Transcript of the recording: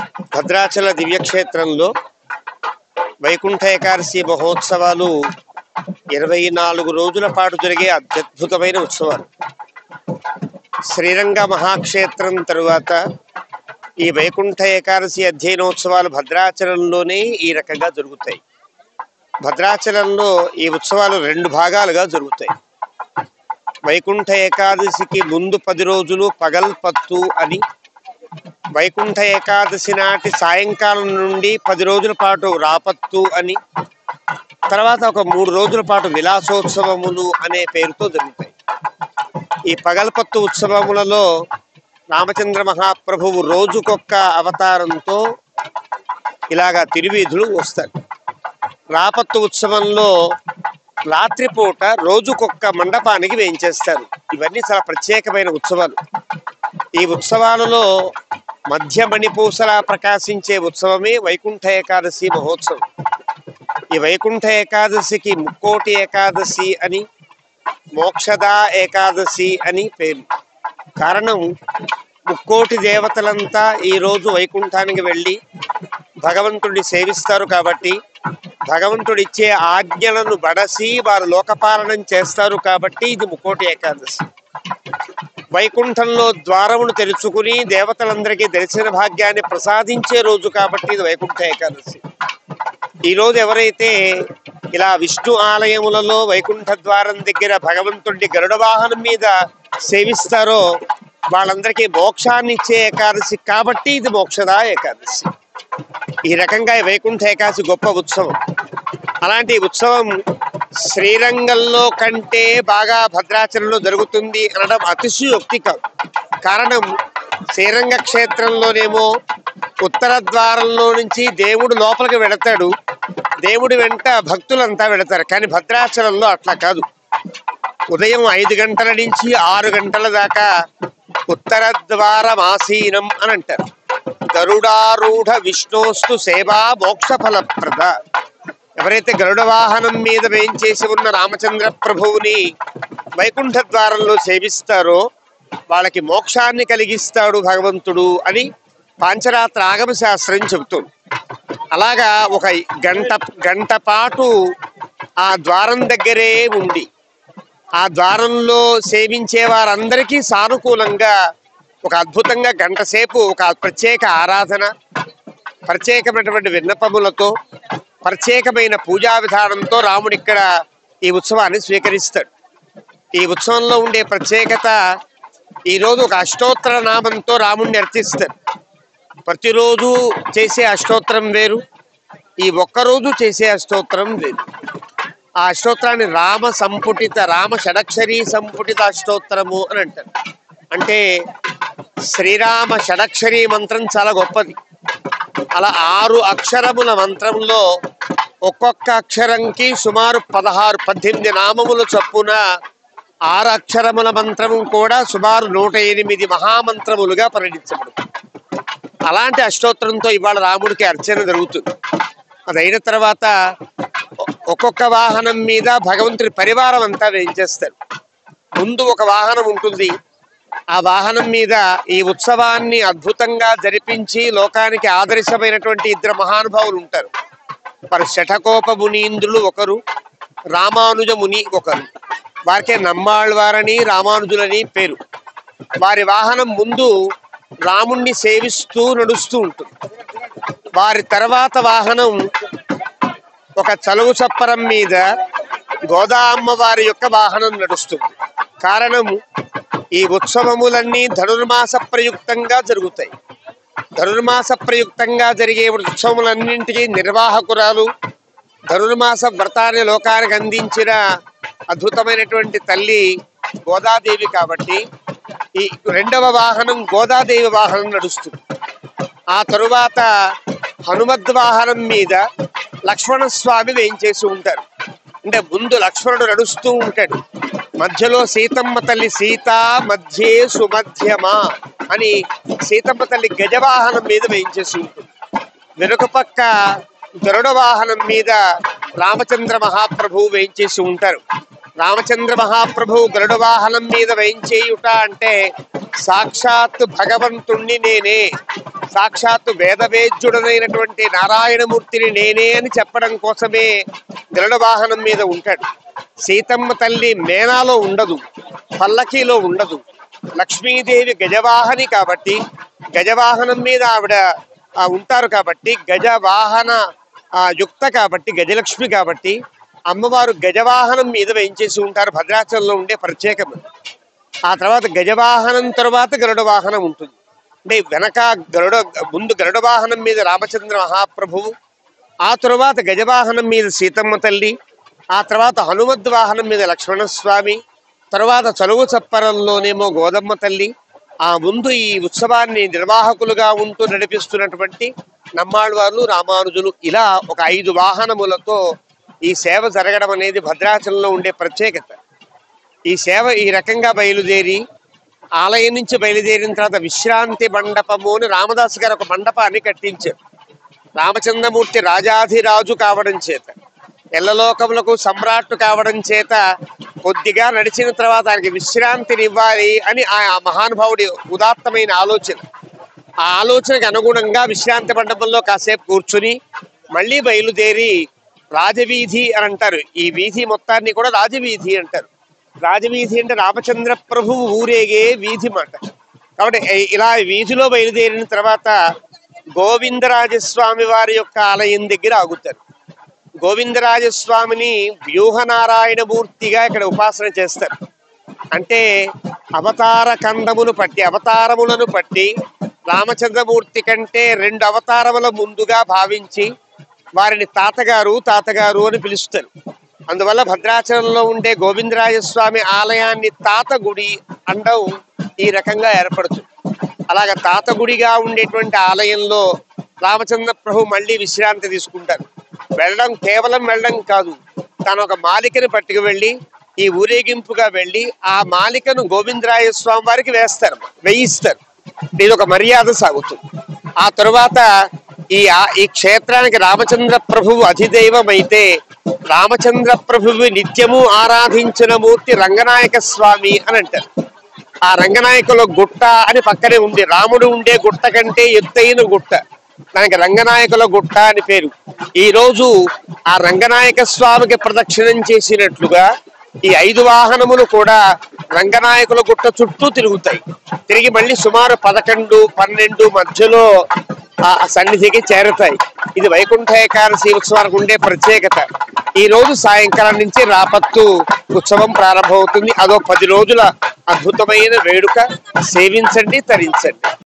భద్రాచల దివ్యక్షేత్రంలో వైకుంఠ ఏకాదశి మహోత్సవాలు ఇరవై నాలుగు రోజుల పాటు జరిగే అత్యద్భుతమైన ఉత్సవాలు శ్రీరంగ మహాక్షేత్రం తరువాత ఈ వైకుంఠ ఏకాదశి అధ్యయనోత్సవాలు భద్రాచలంలోనే ఈ రకంగా జరుగుతాయి భద్రాచలంలో ఈ ఉత్సవాలు రెండు భాగాలుగా జరుగుతాయి వైకుంఠ ఏకాదశికి ముందు పది రోజులు పగల్పత్తు అని వైకుంఠ ఏకాదశి నాటి సాయంకాలం నుండి పది రోజుల పాటు రాపత్తు అని తర్వాత ఒక మూడు రోజుల పాటు విలాసోత్సవములు అనే పేరుతో జరుగుతాయి ఈ పగల్పత్తు ఉత్సవములలో రామచంద్ర మహాప్రభువు రోజుకొక్క అవతారంతో ఇలాగా తిరువీధులు వస్తారు రాపత్తు ఉత్సవంలో రాత్రిపూట రోజుకొక్క మండపానికి వేయించేస్తారు ఇవన్నీ చాలా ప్రత్యేకమైన ఉత్సవాలు ఈ ఉత్సవాలలో మధ్య మణిపూసలా ప్రకాశించే ఉత్సవమే వైకుంఠ ఏకాదశి మహోత్సవం ఈ వైకుంఠ ఏకాదశికి ముక్కోటి ఏకాదశి అని మోక్షదా ఏకాదశి అని పేరు కారణం ముక్కోటి దేవతలంతా ఈ రోజు వైకుంఠానికి వెళ్ళి భగవంతుడిని సేవిస్తారు కాబట్టి భగవంతుడు ఇచ్చే ఆజ్ఞలను బడసి వారు లోకపాలనం చేస్తారు కాబట్టి ఇది ముక్కోటి ఏకాదశి వైకుంఠంలో ద్వారమును తెరుచుకుని దేవతలందరికీ దర్శన భాగ్యాన్ని ప్రసాదించే రోజు కాబట్టి ఇది వైకుంఠ ఏకాదశి ఈ రోజు ఎవరైతే ఇలా విష్ణు ఆలయములలో వైకుంఠ ద్వారం దగ్గర భగవంతుడి గరుడ వాహనం మీద సేవిస్తారో వాళ్ళందరికీ మోక్షాన్ని ఇచ్చే ఏకాదశి కాబట్టి ఇది మోక్షదా ఏకాదశి ఈ రకంగా ఈ వైకుంఠ ఏకాదశి గొప్ప ఉత్సవం అలాంటి ఉత్సవం శ్రీరంగంలో కంటే బాగా భద్రాచలంలో జరుగుతుంది అనడం అతిశయోక్తి కాదు కారణం శ్రీరంగ క్షేత్రంలోనేమో ఉత్తర ద్వారంలో నుంచి దేవుడు లోపలికి వెళతాడు దేవుడి వెంట భక్తులంతా వెళతారు కానీ భద్రాచలంలో అట్లా కాదు ఉదయం ఐదు గంటల నుంచి ఆరు గంటల దాకా ఉత్తర ద్వారం ఆసీనం అని అంటారు గరుడారూఢ విష్ణోస్తు సేవా మోక్ష ఫలప్రద ఎవరైతే గరుడ వాహనం మీద వేయించేసి ఉన్న రామచంద్ర ప్రభువుని వైకుంఠ ద్వారంలో సేవిస్తారో వాళ్ళకి మోక్షాన్ని కలిగిస్తాడు భగవంతుడు అని పాంచరాత్ర ఆగమ శాస్త్రం చెబుతుంది అలాగా ఒక గంట గంట పాటు ఆ ద్వారం దగ్గరే ఉండి ఆ ద్వారంలో సేవించే వారందరికీ సానుకూలంగా ఒక అద్భుతంగా గంట సేపు ఒక ప్రత్యేక ఆరాధన ప్రత్యేకమైనటువంటి విన్నపములతో ప్రత్యేకమైన పూజా విధానంతో రాముడు ఇక్కడ ఈ ఉత్సవాన్ని స్వీకరిస్తాడు ఈ ఉత్సవంలో ఉండే ప్రత్యేకత ఈరోజు ఒక అష్టోత్తర నామంతో రాముడిని అర్చిస్తారు ప్రతిరోజు చేసే అష్టోత్తరం వేరు ఈ ఒక్కరోజు చేసే అష్టోత్తరం వేరు ఆ అష్టోత్తరాన్ని రామ సంపుటిత రామ షడక్షరీ సంపుటిత అష్టోత్తరము అని అంటారు అంటే శ్రీరామ షడక్షరీ మంత్రం చాలా గొప్పది అలా ఆరు అక్షరముల మంత్రంలో ఒక్కొక్క అక్షరంకి సుమారు పదహారు పద్దెనిమిది నామముల చొప్పున ఆరు అక్షరముల మంత్రము కూడా సుమారు నూట ఎనిమిది మహామంత్రములుగా పరిగణించబడుతుంది అలాంటి అష్టోత్తరంతో ఇవాళ రాముడికి అర్చన జరుగుతుంది అది అయిన తర్వాత ఒ- ఒక్కొక్క వాహనం మీద భగవంతుడి పరివారం అంతా వేయించేస్తారు ముందు ఒక వాహనం ఉంటుంది ఆ వాహనం మీద ఈ ఉత్సవాన్ని అద్భుతంగా జరిపించి లోకానికి ఆదర్శమైనటువంటి ఇద్దరు మహానుభావులు ఉంటారు వారు శఠకోప మునీంద్రులు ఒకరు రామానుజ ముని ఒకరు వారికే నమ్మాళ్వారని రామానుజులని పేరు వారి వాహనం ముందు రాముణ్ణి సేవిస్తూ నడుస్తూ ఉంటుంది వారి తర్వాత వాహనం ఒక చలువు చప్పరం మీద గోదా అమ్మవారి యొక్క వాహనం నడుస్తుంది కారణం ఈ ఉత్సవములన్నీ ధనుర్మాస ప్రయుక్తంగా జరుగుతాయి ధనుర్మాస ప్రయుక్తంగా జరిగే ఉత్సవములన్నింటికీ నిర్వాహకురాలు ధనుర్మాస వ్రతాన్ని లోకానికి అందించిన అద్భుతమైనటువంటి తల్లి గోదాదేవి కాబట్టి ఈ రెండవ వాహనం గోదాదేవి వాహనం నడుస్తుంది ఆ తరువాత హనుమద్ వాహనం మీద లక్ష్మణ స్వామి వేయించేసి ఉంటారు అంటే ముందు లక్ష్మణుడు నడుస్తూ ఉంటాడు మధ్యలో సీతమ్మ తల్లి సీత మధ్యే సుమధ్యమా అని సీతమ్మ తల్లి గజవాహనం మీద వేయించేసి ఉంటుంది వెనుక పక్క గరుడ వాహనం మీద రామచంద్ర మహాప్రభువు వేయించేసి ఉంటారు రామచంద్ర మహాప్రభు గరుడ వాహనం మీద వేయించేయుట అంటే సాక్షాత్ భగవంతుణ్ణి నేనే సాక్షాత్తు వేదవేద్యుడనైనటువంటి నారాయణమూర్తిని నేనే అని చెప్పడం కోసమే గరుడ వాహనం మీద ఉంటాడు సీతమ్మ తల్లి మేనాలో ఉండదు పల్లకీలో ఉండదు లక్ష్మీదేవి గజవాహని కాబట్టి గజవాహనం మీద ఆవిడ ఆ, ఉంటారు కాబట్టి గజవాహన ఆ, యుక్త కాబట్టి గజలక్ష్మి కాబట్టి అమ్మవారు గజవాహనం మీద వేయించేసి ఉంటారు భద్రాచలంలో ఉండే ప్రత్యేకం ఆ తర్వాత గజవాహనం తర్వాత గరుడ వాహనం ఉంటుంది అంటే వెనక గరుడ ముందు గరుడ వాహనం మీద రామచంద్ర మహాప్రభువు ఆ తరువాత గజవాహనం మీద సీతమ్మ తల్లి ఆ తర్వాత హనుమద్ వాహనం మీద లక్ష్మణస్వామి తర్వాత చలువు చప్పరంలోనేమో గోదమ్మ తల్లి ఆ ముందు ఈ ఉత్సవాన్ని నిర్వాహకులుగా ఉంటూ నడిపిస్తున్నటువంటి నమ్మాళ్ళవార్లు రామానుజులు ఇలా ఒక ఐదు వాహనములతో ఈ సేవ జరగడం అనేది భద్రాచలంలో ఉండే ప్రత్యేకత ఈ సేవ ఈ రకంగా బయలుదేరి ఆలయం నుంచి బయలుదేరిన తర్వాత విశ్రాంతి మండపము అని రామదాస్ గారు ఒక మండపాన్ని కట్టించారు రామచంద్రమూర్తి రాజాధిరాజు కావడం చేత ఎల్లలోకములకు సమ్రాట్టు కావడం చేత కొద్దిగా నడిచిన తర్వాత ఆయనకి విశ్రాంతిని ఇవ్వాలి అని ఆ మహానుభావుడి ఉదాత్తమైన ఆలోచన ఆ ఆలోచనకు అనుగుణంగా విశ్రాంతి మండపంలో కాసేపు కూర్చుని మళ్ళీ బయలుదేరి రాజవీధి అని అంటారు ఈ వీధి మొత్తాన్ని కూడా రాజవీధి అంటారు రాజవీధి అంటే రామచంద్ర ప్రభువు ఊరేగే వీధి మాట కాబట్టి ఈ- ఇలా వీధిలో బయలుదేరిన తర్వాత గోవిందరాజస్వామి వారి యొక్క ఆలయం దగ్గర ఆగుతారు గోవిందరాజస్వామిని వ్యూహనారాయణ మూర్తిగా ఇక్కడ ఉపాసన చేస్తారు అంటే అవతార కందమును పట్టి అవతారములను పట్టి రామచంద్రమూర్తి కంటే రెండు అవతారముల ముందుగా భావించి వారిని తాతగారు తాతగారు అని పిలుస్తారు అందువల్ల భద్రాచలంలో ఉండే గోవిందరాజస్వామి ఆలయాన్ని తాత గుడి అండం ఈ రకంగా ఏర్పడుతుంది అలాగ తాత గుడిగా ఉండేటువంటి ఆలయంలో రామచంద్ర ప్రభు మళ్ళీ విశ్రాంతి తీసుకుంటారు వెళ్ళడం కేవలం వెళ్ళడం కాదు తను ఒక మాలికని పట్టుకు వెళ్ళి ఈ ఊరేగింపుగా వెళ్ళి ఆ మాలికను గోవిందరాయ స్వామి వారికి వేస్తారు వేయిస్తారు ఇది ఒక మర్యాద సాగుతుంది ఆ తరువాత ఈ ఆ- ఈ క్షేత్రానికి రామచంద్ర ప్రభువు అధిదైవం అయితే రామచంద్ర ప్రభువు నిత్యము ఆరాధించిన మూర్తి రంగనాయక స్వామి అని అంటారు ఆ రంగనాయకుల గుట్ట అని పక్కనే ఉంది రాముడు ఉండే గుట్ట కంటే ఎత్తైన గుట్ట దానికి రంగనాయకుల గుట్ట అని పేరు ఈ రోజు ఆ రంగనాయక స్వామికి ప్రదక్షిణం చేసినట్లుగా ఈ ఐదు వాహనములు కూడా రంగనాయకుల గుట్ట చుట్టూ తిరుగుతాయి తిరిగి మళ్ళీ సుమారు పదకొండు పన్నెండు మధ్యలో ఆ సన్నిధికి చేరుతాయి ఇది వైకుంఠ ఏకాదశి ఉత్సవానికి ఉండే ప్రత్యేకత ఈ రోజు సాయంకాలం నుంచి రాపత్తు ఉత్సవం ప్రారంభమవుతుంది అదో పది రోజుల అద్భుతమైన వేడుక సేవించండి తరించండి